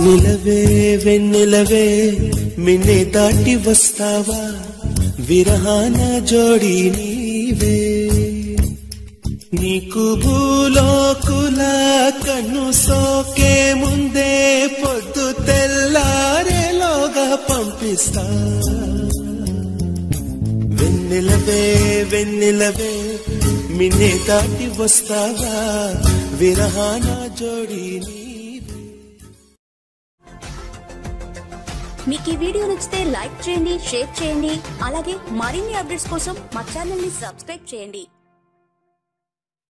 వెన్నెలవే వెన్నెలవే మిన్నే దాటి వస్తావా విరహాన జోడి నీవే నీకు భూలోకుల కన్ను సోకే ముందే పొద్దు తెల్లారేలోగా పంపిస్తా వెన్నెలవే వెన్నెలవే మిన్నే దాటి వస్తావా విరహాన జోడి నీవే మీకు ఈ వీడియో నచ్చితే లైక్ చేయండి షేర్ చేయండి అలాగే మరిన్ని అప్డేట్స్ కోసం మా ఛానల్ ని సబ్స్క్రైబ్ చేయండి